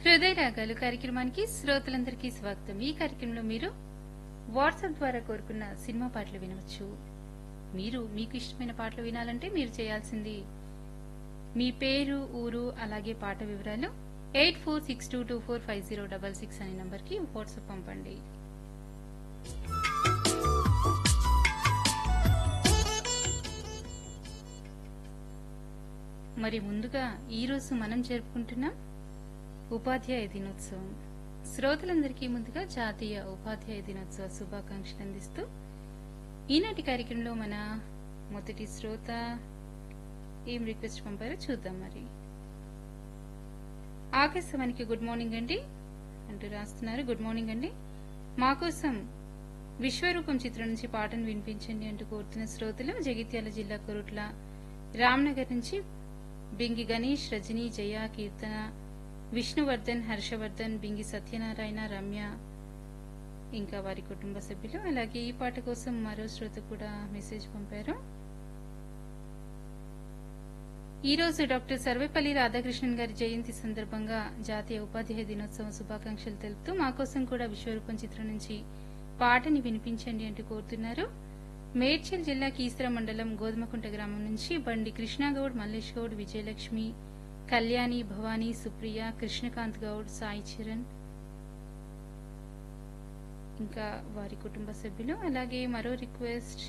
హృదయ రాగాలు కార్యక్రమానికి శ్రోతలందరికీ స్వాగతం ఈ కార్యక్రమంలో మీరు వాట్సాప్ ద్వారా కోరుకున్న సినిమా పాటలు వినవచ్చు మీరు మీకు ఇష్టమైన పాటలు వినాలంటే మీరు చేయాల్సింది మీ పేరు ఊరు అలాగే పాట వివరాలు eight four six two two four five zero double six అనే నంబర్కి వాట్సాప్ పంపండి మరి ముందుగా ఈ రోజు మనం జరుపుకుంటున్నాం ఉపాధ్యాయ దినోత్సవం శ్రోతలందరికీ ముందుగా జాతీయ ఉపాధ్యాయ దినోత్సవ శుభాకాంక్షలు అందిస్తూ ఈనాటి కార్యక్రమంలో మన మొదటి శ్రోత ఏం రిక్వెస్ట్ పంపారో చూద్దాం మరి ఆకాశవాణికి గుడ్ మార్నింగ్ అండి అంటూ రాస్తున్నారు గుడ్ మార్నింగ్ అండి మా కోసం విశ్వరూపం చిత్రం నుంచి పాటను వినిపించండి అంటూ కోరుతున్న శ్రోతలు జగిత్యాల జిల్లా కొరుట్ల రామ్నగర్ నుంచి బింగి గణేష్ రజని జయ కీర్తన విష్ణువర్ధన్ హర్షవర్ధన్ బింగి సత్యనారాయణ రమ్య ఇంకా వారి కుటుంబ సభ్యులు అలాగే ఈ పాట కోసం మరో శ్రోత కూడా మెసేజ్ పంపారు ఈ రోజు డాక్టర్ సర్వేపల్లి రాధాకృష్ణన్ గారి జయంతి సందర్భంగా జాతీయ ఉపాధ్యాయ దినోత్సవం శుభాకాంక్షలు తెలుపుతూ మా కోసం కూడా విశ్వరూపం చిత్రం నుంచి పాటని వినిపించండి అంటూ కోరుతున్నారు మేడ్చల్ జిల్లా కీసర మండలం గోధుమకుంట గ్రామం నుంచి బండి కృష్ణగౌడ్ మల్లేష్ గౌడ్ విజయలక్ష్మి కళ్యాణి భవానీ సుప్రియ కృష్ణకాంత్ గౌడ్ సాయి చరణ్ ఇంకా వారి కుటుంబ సభ్యులు అలాగే మరో రిక్వెస్ట్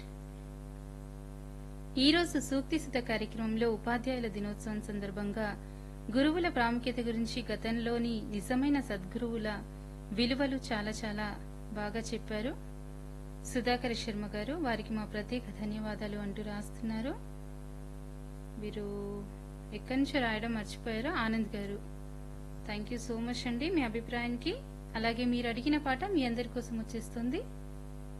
ఈ రోజు సూక్తి సుధ కార్యక్రమంలో ఉపాధ్యాయుల దినోత్సవం సందర్భంగా గురువుల ప్రాముఖ్యత గురించి గతంలోని నిజమైన సద్గురువుల విలువలు చాలా చాలా బాగా చెప్పారు సుధాకర్ శర్మ గారు వారికి మా ప్రత్యేక ధన్యవాదాలు అంటూ రాస్తున్నారు వీరు ఎక్కడి నుంచో రాయడం మర్చిపోయారు ఆనంద్ గారు థ్యాంక్ యూ సో మచ్ అండి మీ అభిప్రాయానికి అలాగే మీరు అడిగిన పాట మీ అందరి కోసం వచ్చేస్తుంది